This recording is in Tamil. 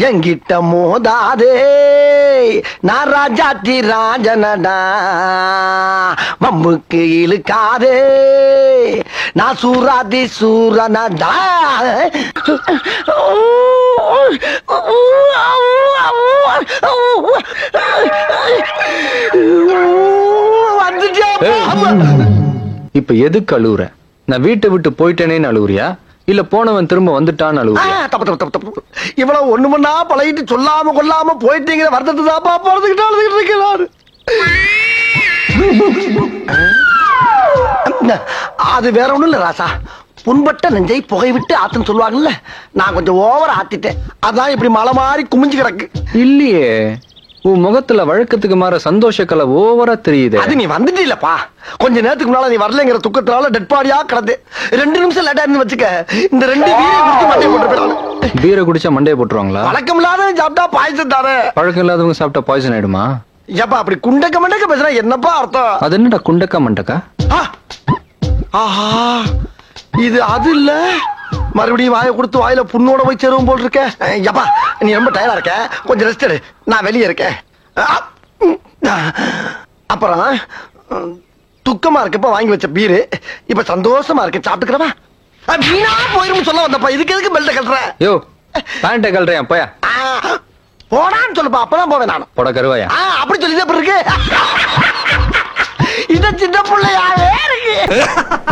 எங்கிட்ட மோதாதே நான் ராஜாத்தி ராஜனடா மம்முக்கு இழுக்காதே நான் சூராதி சூரனடா வந்துட்டேன் இப்ப எதுக்கு அழுவுற நான் வீட்டை விட்டு போயிட்டேனேன்னு அழுவுறியா இல்ல போனவன் திரும்ப வந்துட்டான்னு ஆ, அழுவுறியா தப்பு தப்பு தப்பு தப்பு இவ்வளவு ஒண்ணு மண்ணா பழகிட்டு சொல்லாம கொல்லாம போயிட்டீங்கிற வருத்தத்தை தாப்பா போறதுக்கிட்ட அழுதுகிட்டு இருக்கிறாரு அது வேற ஒண்ணும் இல்ல ராசா புண்பட்ட நெஞ்சை புகை விட்டு ஆத்துன்னு சொல்லுவாங்கல்ல நான் கொஞ்சம் ஓவர் ஆத்திட்டேன் அதான் இப்படி மலை மாதிரி குமிஞ்சு கிடக்கு இல்லையே உன் முகத்துல வழக்கத்துக்கு மாற சந்தோஷ கலை ஓவரா தெரியுது அது நீ வந்துட்டீலப்பா கொஞ்ச நேரத்துக்கு முன்னால நீ வரலங்கிற துக்கத்தினால டெட் பாடியா கிடந்து ரெண்டு நிமிஷம் லேட்டா இருந்து வச்சுக்க இந்த ரெண்டு வீரை குடிச்சு மண்டை போட்டு போயிடானு பீரை குடிச்சா மண்டையை போட்டுருவாங்களா பழக்கம் இல்லாத சாப்பிட்டா பாயசம் தானே பழக்கம் இல்லாதவங்க சாப்பிட்டா பாய்சன் ஆயிடுமா ஏப்பா அப்படி குண்டக்க மண்டக்க பேசுனா என்னப்பா அர்த்தம் அது என்னடா குண்டக்கா மண்டக்கா ஆ! ஆஹா இது அது இல்ல மறுபடியும் வாயை கொடுத்து வாயில புண்ணோட போய் சேருவோம் போல் இருக்க ஏப்பா நீ ரொம்ப டயர்டா இருக்க கொஞ்சம் ரெஸ்ட் எடு நான் வெளியே இருக்கேன் ஆ! ம். அப்புறம் ம், துக்கமா இருக்கப்ப வாங்கி வச்ச பீரு இப்ப சந்தோஷமா இருக்கு சாப்பிட்டுக்கிறவா வீணா போயிரும் சொல்ல வந்தப்பா இதுக்கு எதுக்கு பெல்ட் கட்டுற யோ பேண்ட்டை கழறேன் போயா ஆ, போடான்னு சொல்லுப்பா அப்பதான் போவேன் நானும் போட கருவாயா ஆ, அப்படி சொல்லி இருக்கு இத சின்ன பிள்ளையாவே இருக்கு